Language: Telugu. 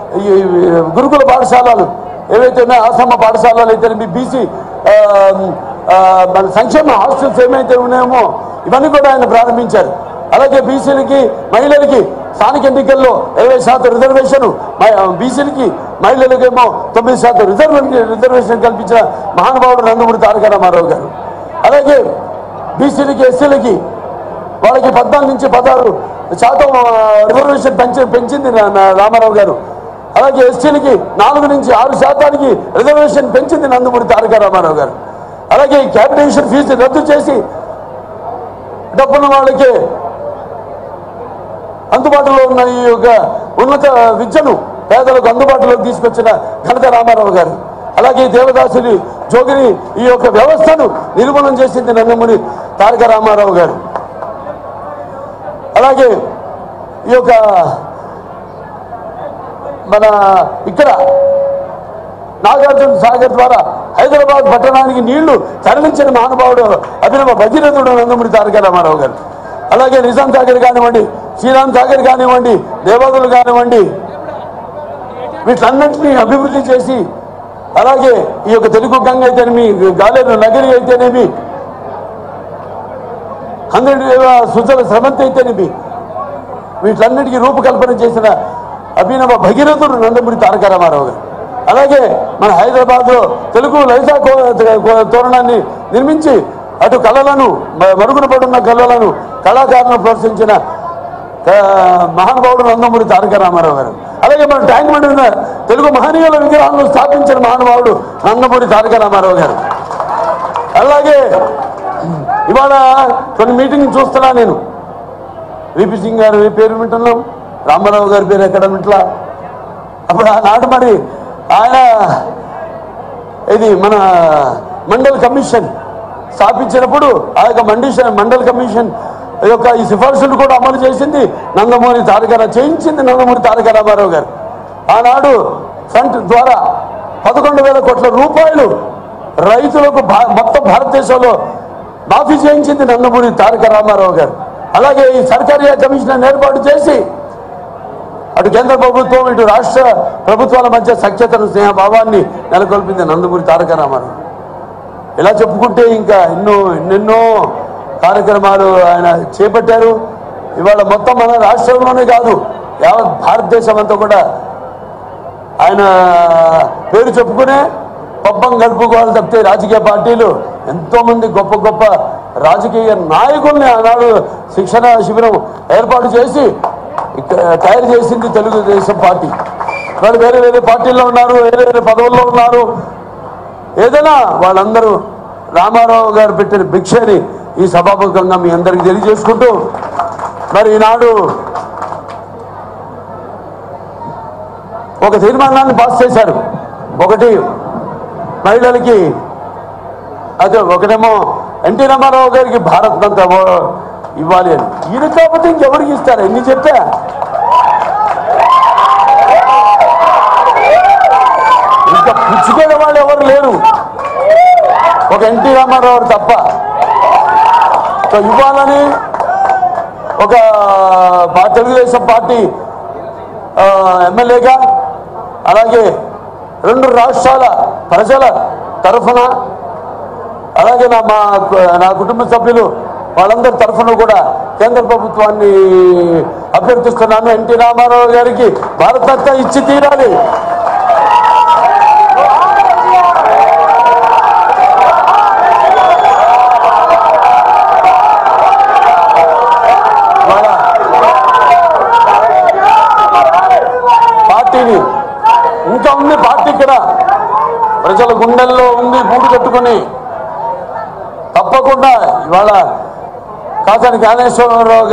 ఈ గురుకుల పాఠశాలలు ఏవైతే ఉన్నాయో ఆశ్రమ పాఠశాలలు అయితే మీ బీసీ మన సంక్షేమ హాస్టల్స్ ఏమైతే ఉన్నాయేమో ఇవన్నీ కూడా ఆయన ప్రారంభించారు అలాగే బీసీలకి మహిళలకి స్థానిక ఎన్నికల్లో ఇరవై శాతం రిజర్వేషన్ బీసీలకి మహిళలకేమో తొమ్మిది శాతం రిజర్వేషన్ రిజర్వేషన్ కల్పించిన మహానుభావుడు నందమూరి తారక రామారావు గారు అలాగే బీసీలకి ఎస్సీలకి వాళ్ళకి పద్నాలుగు నుంచి పదహారు శాతం ఆ, రిజర్వేషన్ పెంచి పెంచింది నా- నా రామారావు గారు అలాగే ఎస్టీలకి నాలుగు నుంచి ఆరు శాతానికి రిజర్వేషన్ పెంచింది నందమూరి తారక రామారావు గారు అలాగే క్యాపిటేషన్ ఫీజు రద్దు చేసి డబ్బున్న వాళ్ళకి అందుబాటులో ఉన్న ఈ యొక్క ఉన్నత విద్యను పేదలకు అందుబాటులోకి తీసుకొచ్చిన ఘనత రామారావు గారు అలాగే దేవదాసుని జోగిని ఈ యొక్క వ్యవస్థను నిర్మూలన చేసింది నందమూరి తారక రామారావు గారు అలాగే ఈ యొక్క మన ఇక్కడ నాగార్జున సాగర్ ద్వారా హైదరాబాద్ పట్టణానికి నీళ్లు తరలించిన మహానుభావుడు అభినవ భగీరథుడు నందమూరి తారక రామారావు గారు అలాగే నిజాం సాగర్ కానివ్వండి శ్రీరామ్ సాగర్ కానివ్వండి దేవాదులు కానివ్వండి వీటన్నింటినీ అభివృద్ధి చేసి అలాగే ఈ యొక్క తెలుగు గంగ అయితేనేమి గాలేరు నగరి అయితేనేమి హండ్రెడ్ సుజల శ్రమంతి అయితేనేమి వీటన్నిటికీ రూపకల్పన చేసిన అభినవ భగీరథుడు నందమూరి తారక రామారావు గారు అలాగే మన హైదరాబాద్లో తెలుగు లైసా కో- కో- తోరణాన్ని నిర్మించి అటు కళలను మ- మరుగున పడున్న కళలను కళాకారులను ప్రోత్సహించిన ఆ, మహానుభావుడు నందమూరి తారక రామారావు గారు అలాగే మన ట్యాంక్ బండ్ ఉన్న తెలుగు మహనీయుల విగ్రహాలను స్థాపించిన మహానుభావుడు నందమూరి తారక రామారావు గారు అలాగే ఇవాళ కొన్ని మీటింగ్ చూస్తున్నా నేను విపి సింగ్ గారి పేరు వింటున్నాం రామారావు గారి పేరు ఎక్కడ వింటలా అప్పుడు ఆనాడు మరి ఆయన ఇది మన మండల్ కమిషన్ స్థాపించినప్పుడు ఆ యొక్క మండిషన్ మండల్ కమిషన్ యొక్క ఈ సిఫార్సులు కూడా అమలు చేసింది నందమూరి తారక రా- చేయించింది నందమూరి తారక రామారావు గారు ఆనాడు ఫ్రంట్ ద్వారా పదకొండు వేల కోట్ల రూపాయలు రైతులకు భా- మొత్తం భారతదేశంలో మాఫీ చేయించింది నందమూరి తారక రామారావు గారు అలాగే ఈ సర్కారీ కమిషన్ ఏర్పాటు చేసి అటు కేంద్ర ప్రభుత్వం ఇటు రాష్ట్ర ప్రభుత్వాల మధ్య సఖ్యతను స్నేహభావాన్ని నెలకొల్పింది నందమూరి తారక రామారావు ఇలా చెప్పుకుంటే ఇంకా ఎన్నో ఎన్నెన్నో కార్యక్రమాలు ఆయన చేపట్టారు ఇవాళ మొత్తం మన రాష్ట్రంలోనే కాదు యావత్ భారతదేశం అంతా కూడా ఆయన పేరు చెప్పుకునే పబ్బం గడుపుకోవాలి తప్పితే రాజకీయ పార్టీలు ఎంతో మంది గొప్ప గొప్ప రాజకీయ నాయకుల్ని ఆనాడు శిక్షణ శిబిరం ఏర్పాటు చేసి ఇక్కడ తయారు చేసింది తెలుగుదేశం పార్టీ వాళ్ళు వేరే వేరే పార్టీల్లో ఉన్నారు వేరే వేరే పదవుల్లో ఉన్నారు ఏదైనా వాళ్ళందరూ రామారావు గారు పెట్టిన భిక్షని ఈ సభాముఖంగా మీ అందరికీ తెలియజేసుకుంటూ మరి ఈనాడు ఒక తీర్మానాన్ని పాస్ చేశారు ఒకటి మహిళలకి అదే ఒకటేమో ఎన్టీ రామారావు గారికి భారత్ అంతా ఇవ్వాలి అని ఈయన కాకపోతే ఇంకెవరికి ఇస్తారు ఎన్ని చెప్తే ఇంకా పుచ్చుకునే వాళ్ళు ఎవరు లేరు ఒక ఎన్టీ రామారావు గారు తప్ప సో ఇవ్వాలని ఒక భా- తెలుగుదేశం పార్టీ ఆ, ఎమ్మెల్యేగా అలాగే రెండు రాష్ట్రాల ప్రజల తరఫున అలాగే నా మా నా కుటుంబ సభ్యులు వాళ్ళందరి తరఫున కూడా కేంద్ర ప్రభుత్వాన్ని అభ్యర్థిస్తున్నాను ఎన్టీ రామారావు గారికి భారతరత్న ఇచ్చి తీరాలి ఇవాళ పార్టీని ఇంకా ఉంది పార్టీ ఇక్కడ ప్రజల గుండెల్లో ఉంది గూడు కట్టుకొని తప్పకుండా ఇవాళ కాసాని జ్ఞానేశ్వరరావు గారు